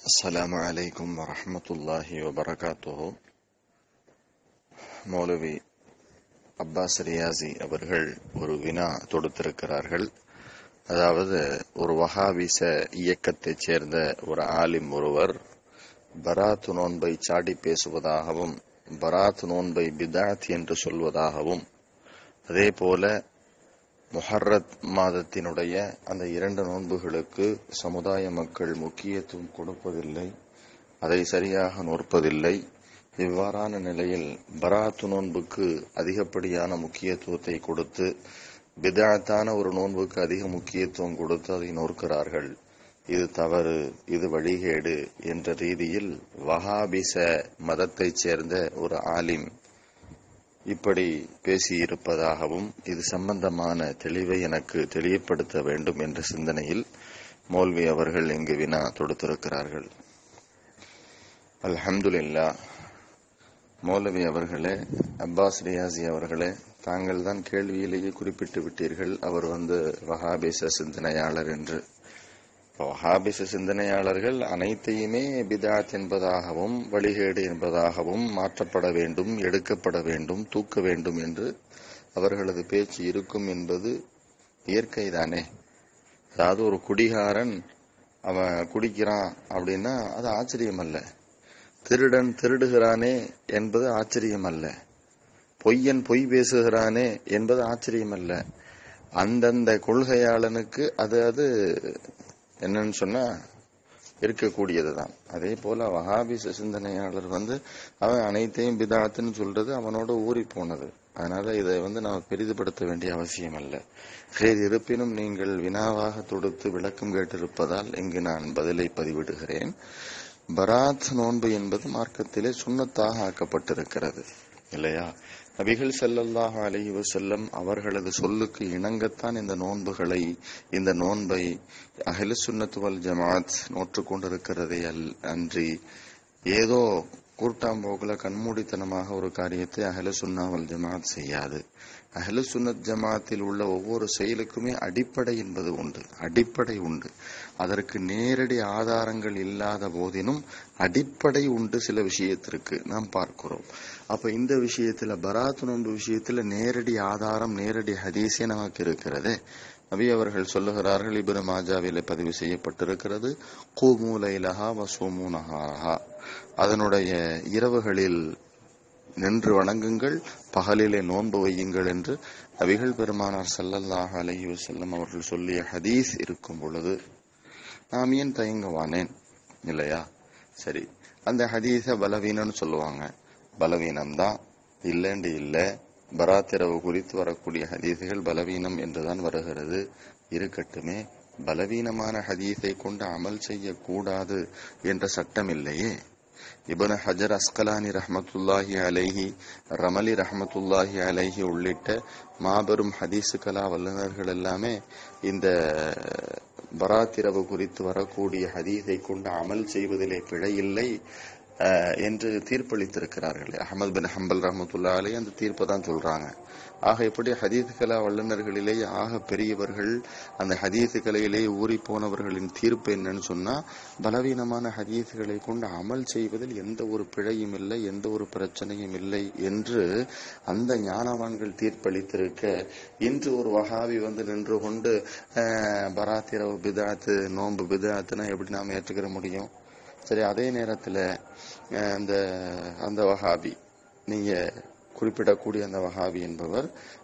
السلام عليكم ورحمة الله وبركاته மௌலவி Abbas Reasi அவர்கள் ஒரு வினா தொடுத்திருக்கிறார்கள் அதாவது ஒரு வஹாபிச இயக்கத்தைச் சேர்ந்த ஒரு ஆலிம் ஒருவர் பராத் நோன்பை சாடி பேசுவதாகவும் பராத் நோன்பை பிதாத் என்று சொல்வதாகவும் அதே போல முஹர்ரத் மாதத்தினுடைய அந்த இரண்டு நோன்புகளுக்கு சமுதாய மக்கள் முக்கியத்துவம் கொடுப்பதில்லை அதை சரியாக நோற்பதில்லை இவ்வாறான நிலையில் பராத்து நோன்புக்கு அதிகப்படியான முக்கியத்துவத்தை கொடுத்து பிதாத்தான ஒரு நோன்புக்கு அதிக முக்கியத்துவம் கொடுத்து அதை நோக்கிறார்கள் இது தவறு இது வழிகேடு என்ற ரீதியில் வஹாபிச மதத்தைச் சேர்ந்த ஒரு ஆலிம் இப்படி பேசியிருப்பதாகவும் இது சம்பந்தமான தெளிவை எனக்கு தெளிவுபடுத்த வேண்டும் என்ற சிந்தனையில் மௌல்வி அவர்கள் இங்கு வினா தொடுத்திருக்கிறார்கள் அல்ஹம்துலில்லா மௌலவி அவர்களே அப்பாஸ் ரியாசி அவர்களே தாங்கள் தான் கேள்வியிலேயே குறிப்பிட்டு விட்டீர்கள் அவர் வந்து வஹாபிச சிந்தனையாளர் என்று வஹாபிச சிந்தனையாளர்கள் அனைத்தையுமே பிதாத் என்பதாகவும் வழிகேடு என்பதாகவும் மாற்றப்பட வேண்டும் எடுக்கப்பட வேண்டும் தூக்க வேண்டும் என்று அவர்களது பேச்சு இருக்கும் என்பது இயற்கைதானே அதாவது ஒரு குடிகாரன் அவன் குடிக்கிறான் அப்படின்னா அது ஆச்சரியம் அல்ல திருடன் திருடுகிறானே என்பது ஆச்சரியம் அல்ல பொய்யன் பொய் பேசுகிறானே என்பது ஆச்சரியம் அல்ல அந்தந்த கொள்கையாளனுக்கு அது அது என்னன்னு சொன்னா இருக்கக்கூடியதுதான் அதே போல வஹாபிச சிந்தனையாளர் வந்து அவன் அனைத்தையும் பிதாத்துன்னு சொல்றது அவனோட ஊறி போனது அதனால இதை வந்து நாம் பெரிதுபடுத்த வேண்டிய அவசியம் அல்ல சரி இருப்பினும் நீங்கள் வினாவாக தொடுத்து விளக்கம் கேட்டிருப்பதால் இங்கு நான் பதிலை பதிவிடுகிறேன் பராத் நோன்பு என்பது மார்க்கத்திலே சுண்ணத்தாக ஆக்கப்பட்டிருக்கிறது இல்லையா நபிகள் செல்லல்லாஹ் அலஹி வசல்லம் அவர்களது சொல்லுக்கு இணங்கத்தான் இந்த நோன்புகளை இந்த நோன்பை அஹில சுன்னத்துவல் ஜமாத் நோற்று கொண்டிருக்கிறதே அல் அன்றி ஏதோ கூட்டாம்போக்குல கண்மூடித்தனமாக ஒரு காரியத்தை அஹல சுன்னாவல் ஜமாத் செய்யாது அஹல சுன்னத் ஜமாத்தில் உள்ள ஒவ்வொரு செயலுக்குமே அடிப்படை என்பது உண்டு அடிப்படை உண்டு அதற்கு நேரடி ஆதாரங்கள் இல்லாத போதினும் அடிப்படை உண்டு சில விஷயத்திற்கு நாம் பார்க்கிறோம் அப்ப இந்த விஷயத்துல பராத் நோன்பு விஷயத்துல நேரடி ஆதாரம் நேரடி ஹதீஸே நமக்கு இருக்கிறது நபி அவர்கள் சொல்லுகிறார்கள் இபின் மாஜாவில பதிவு செய்யப்பட்டிருக்கிறது கூமூலைலஹா வசூமூ நஹாரஹா அதனுடைய இரவுகளில் நின்று வணங்குங்கள் பகலிலே நோன்பு வையுங்கள் என்று நபிகள் பெருமானார் சல்லல்லாஹ் அலஹி வசல்லம் அவர்கள் சொல்லிய ஹதீஸ் இருக்கும் பொழுது நாம் ஏன் தயங்குவானேன் இல்லையா சரி அந்த ஹதீஸ பலவீனம்னு சொல்லுவாங்க பலவீனம் தான் இல்லைண்டு இல்லை பராத்திரவு குறித்து வரக்கூடிய ஹதீசுகள் பலவீனம் என்றுதான் வருகிறது இருக்கட்டுமே பலவீனமான ஹதீஸை கொண்டு அமல் செய்யக்கூடாது என்ற சட்டம் இல்லையே இபன ஹஜர் அஸ்கலானி ரஹமத்துல்லாஹி அலைஹி ரமலி ரஹமத்துல்லாஹி அலைஹி உள்ளிட்ட மாபெரும் ஹதீசு கலா வல்லுநர்கள் எல்லாமே இந்த பராத்திரவு குறித்து வரக்கூடிய ஹதீஸை கொண்டு அமல் செய்வதிலே பிழை இல்லை என்று தீர்ப்பளித்திருக்கிறார்கள் அகமது பின் ஹம்பல் ரஹமத்துல்லா அலே அந்த தீர்ப்பை தான் சொல்றாங்க ஆக எப்படி ஹதீஸ் கலா வல்லுநர்களிலேயே ஆக பெரியவர்கள் அந்த ஹதீஸ் கலையிலே ஊறி போனவர்களின் தீர்ப்பு என்னன்னு சொன்னா பலவீனமான ஹதீஸ்களை கொண்டு அமல் செய்வதில் எந்த ஒரு பிழையும் இல்லை எந்த ஒரு பிரச்சனையும் இல்லை என்று அந்த ஞானவான்கள் தீர்ப்பளித்திருக்க இன்று ஒரு வகாவி வந்து நின்று கொண்டு பராத்திரவு பிதாத்து நோன்பு பிதாத்துனா எப்படி நாம் ஏற்றுக்கிற முடியும் சரி அதே நேரத்துல அந்த அந்த வஹாபி நீங்க குறிப்பிடக்கூடிய அந்த வஹாபி என்பவர்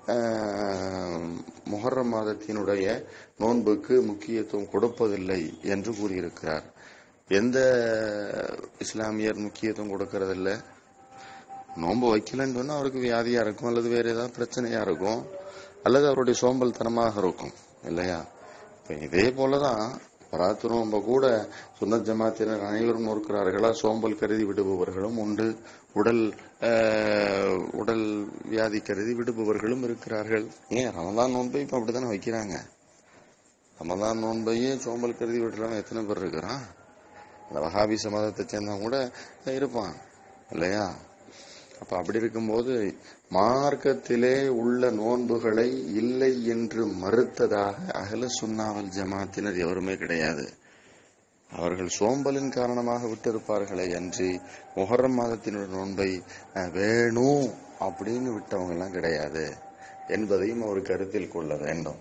முஹர்ரம் மாதத்தினுடைய நோன்புக்கு முக்கியத்துவம் கொடுப்பதில்லை என்று கூறியிருக்கிறார் எந்த இஸ்லாமியர் முக்கியத்துவம் கொடுக்கறதில்ல நோன்பு வைக்கலன்னு சொன்னா அவருக்கு வியாதியா இருக்கும் அல்லது வேற ஏதாவது பிரச்சனையா இருக்கும் அல்லது அவருடைய சோம்பல் தனமாக இருக்கும் இல்லையா இதே போலதான் பராத்து நோம்ப கூட சுந்த ஜமாத்தினர் அனைவரும் நோக்கிறார்களா சோம்பல் கருதி விடுபவர்களும் உண்டு உடல் உடல் வியாதி கருதி விடுபவர்களும் இருக்கிறார்கள் ஏன் ரமதான் நோன்பை இப்ப அப்படித்தானே வைக்கிறாங்க ரமதான் நோன்பையே சோம்பல் கருதி விடுறவன் எத்தனை பேர் இருக்கிறான் அந்த வகாபி சமதத்தை சேர்ந்தவங்க கூட இருப்பான் இல்லையா அப்ப அப்படி இருக்கும்போது மார்க்கத்திலே உள்ள நோன்புகளை இல்லை என்று மறுத்ததாக அகல சுன்னாவல் ஜமாத்தினர் எவருமே கிடையாது அவர்கள் சோம்பலின் காரணமாக விட்டிருப்பார்களே அன்றி முஹர்ரம் மாதத்தினுடைய நோன்பை அஹ், வேணும் அப்படின்னு விட்டவங்க எல்லாம் கிடையாது என்பதையும் அவர் கருத்தில் கொள்ள வேண்டும்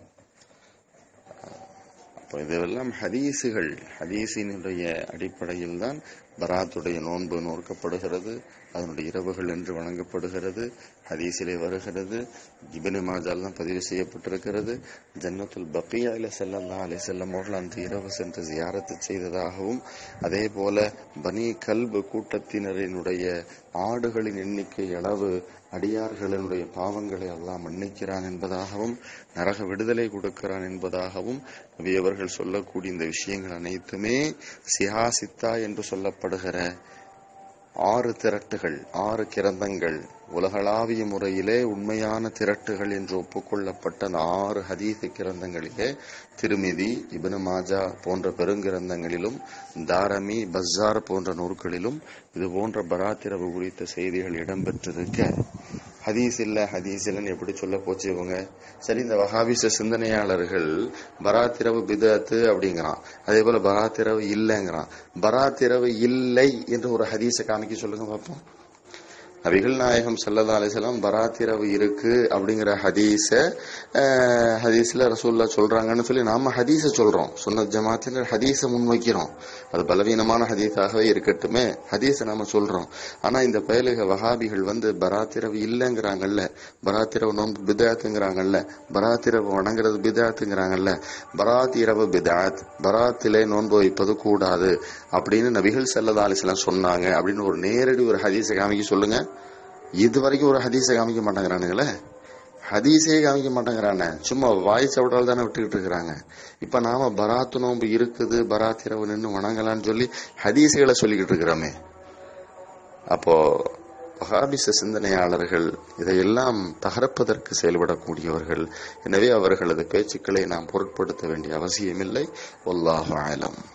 அப்போ இதெல்லாம் ஹதீஸுகள் ஹதீஸினுடைய அடிப்படையில் தான் பராத்துடைய நோன்பு நோக்கப்படுகிறது அதனுடைய இரவுகள் என்று வழங்கப்படுகிறது ஹதீஸிலே வருகிறது இபனு மாஜால் தான் பதிவு செய்யப்பட்டிருக்கிறது ஜன்னத்துல் பக்கியால செல்லல்லா அலி செல்லம் அவர்கள் அந்த இரவு சென்று ஜியாரத்து செய்ததாகவும் அதே போல பனி கல்பு கூட்டத்தினரினுடைய ஆடுகளின் எண்ணிக்கை அளவு அடியார்களினுடைய பாவங்களை அல்லாஹ் மன்னிக்கிறான் என்பதாகவும் நரக விடுதலை கொடுக்கிறான் என்பதாகவும் நபி அவர்கள் சொல்லக்கூடிய இந்த விஷயங்கள் அனைத்துமே சியாசித்தா என்று சொல்லப்படுகிற ஆறு திரட்டுகள் ஆறு கிரந்தங்கள் உலகளாவிய முறையிலே உண்மையான திரட்டுகள் என்று ஒப்புக்கொள்ளப்பட்ட அந்த ஆறு ஹதீஸ் கிரந்தங்களிலே திருமிதி இப்னு மாஜா போன்ற பெருங்கிரந்தங்களிலும் தாரமி பஸ்ஸார் போன்ற நூற்களிலும் இது போன்ற பராத்திரவு குறித்த செய்திகள் இடம்பெற்றிருக்க ஹதீஸ் இல்ல ஹதீஸ் இல்லைன்னு எப்படி சொல்ல போச்சு இவங்க சரி இந்த வஹாபிச சிந்தனையாளர்கள் பராத்திரவு பிதத்து அப்படிங்கிறான் அதே போல பராத்திரவு இல்லைங்கிறான் பராத்திரவு இல்லை என்று ஒரு ஹதீஸை காமிக்க சொல்லுங்க பார்ப்போம் நபிகள் நாயகம் சல்லல்லா அலிசல்லாம் பராத்திரவு இருக்கு அப்படிங்கிற ஹதீஸ அஹ், ஹதீஸ்ல ரசூல்லா சொல்றாங்கன்னு சொல்லி நாம ஹதீஸ சொல்றோம் சுன்னத் ஜமாத்தில் ஹதீஸ முன்வைக்கிறோம் அது பலவீனமான ஹதீஸாகவே இருக்கட்டுமே ஹதீஸ நாம சொல்றோம் ஆனா இந்த பயலுக வஹாபிகள் வந்து பராத்திரவு இல்லைங்கிறாங்கல்ல பராத்திரவு நோன்பு பிதாத்துங்கிறாங்கல்ல பராத்திரவு வணங்குறது பிதாத்துங்கிறாங்கல்ல பராத் இரவு பிதாத் பராத்திலே நோன்பு வைப்பது கூடாது அப்படின்னு நபிகள் சல்லல்லா அலிஸ்லாம் சொன்னாங்க அப்படின்னு ஒரு நேரடி ஒரு ஹதீஸை காமிக்க சொல்லுங்க இது வரைக்கும் ஒரு ஹதீஸை காமிக்க மாட்டேங்கிறானுங்களே ஹதீஸே காமிக்க மாட்டேங்கிறானே சும்மா வாய் சவடால் தானே விட்டுக்கிட்டு இருக்கிறாங்க இப்ப நாம பராத்து நோன்பு இருக்குது பராத் இரவு நின்று வணங்கலாம்னு சொல்லி ஹதீஸுகளை சொல்லிக்கிட்டு இருக்கிறோமே அப்போ வஹாபிச சிந்தனையாளர்கள் இதையெல்லாம் தகர்ப்பதற்கு செயல்படக்கூடியவர்கள் எனவே அவர்களது பேச்சுக்களை நாம் பொருட்படுத்த வேண்டிய அவசியமில்லை ஒல்லாஹு ஆலம்